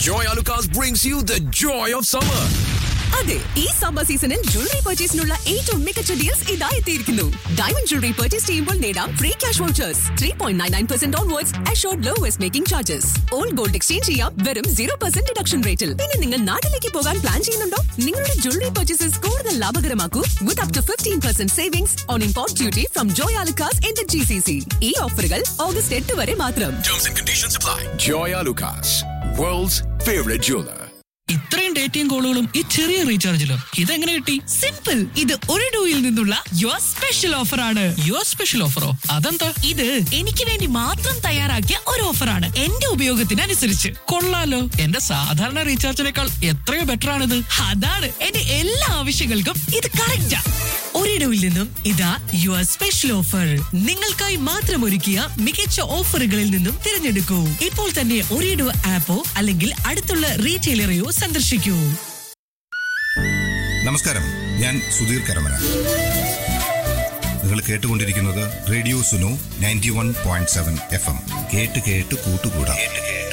Joy Alucas brings you the joy of summer. അതെ ഈ summer സീസണിൽ ജ്വല്ലറി പർച്ചേസിനുള്ള ഏറ്റവും മികച്ച ഡീൽസ് ഇതാ എത്തിയിരിക്കുന്നു ഡയമണ്ട് ജ്വല്ലറി പർച്ചേസ് ചെയ്യുമ്പോൾ നേടാം free cash vouchers three point nine nine percent onwards assured lowest making charges old gold exchange ചെയ്യാം വെറും സീറോ പെർസെന്റ് ഡിഡക്ഷൻ റേറ്റിൽ പിന്നെ നിങ്ങൾ നാട്ടിലേക്ക് പോകാൻ പ്ലാൻ ചെയ്യുന്നുണ്ടോ നിങ്ങളുടെ ജ്വല്ലറി പർച്ചേസസ് കൂടുതൽ ലാഭകരമാക്കൂ with up to fifteen percent savings on import duty from Joy Alukkas N G C C ഈ ഓഫറുകൾ ഓഗസ്റ്റ് എട്ട് വരെ മാത്രം Terms and conditions apply. Joy Alucas, world's favorite jeweler. ഇത്രയും ഡേറ്റയും കോളുകളും ഈ ചെറിയ റീചാർജിലോ ഇതെങ്ങനെ കിട്ടി സിമ്പിൾ ഇത് ഒരു ഡൂയിൽ നിന്നുള്ള യുവർ സ്പെഷ്യൽ ഓഫർ ആണ് യുവർ സ്പെഷ്യൽ ഓഫറോ അതെന്താ ഇത് എനിക്ക് വേണ്ടി മാത്രം തയ്യാറാക്കിയ ഒരു ഓഫറാണ് എന്റെ ഉപയോഗത്തിനനുസരിച്ച് കൊള്ളാലോ എന്റെ സാധാരണ റീചാർജിനേക്കാൾ എത്രയോ ബെറ്റർ ആണിത് അതാണ് എന്റെ എല്ലാ ആവശ്യങ്ങൾക്കും ഇത് കറക്റ്റാ ഒരിടവിൽ നിന്നും ഇതാ യുവർ സ്പെഷ്യൽ ഓഫർ നിങ്ങൾക്കായി മാത്രം ഒരുക്കിയ മികച്ച ഓഫറുകളിൽ നിന്നും തിരഞ്ഞെടുക്കൂ ഇപ്പോൾ തന്നെ ഒരിടവ് ആപ്പോ അല്ലെങ്കിൽ അടുത്തുള്ള റീറ്റെയിലറെയോ സന്ദർശിക്കൂ നമസ്കാരം ഞാൻ സുധീർ കരമന നിങ്ങൾ കേട്ടുകൊണ്ടിരിക്കുന്നത് radio Suno ninety one point seven F M കേട്ട് കേട്ട് കൂട്ടുകൂടാം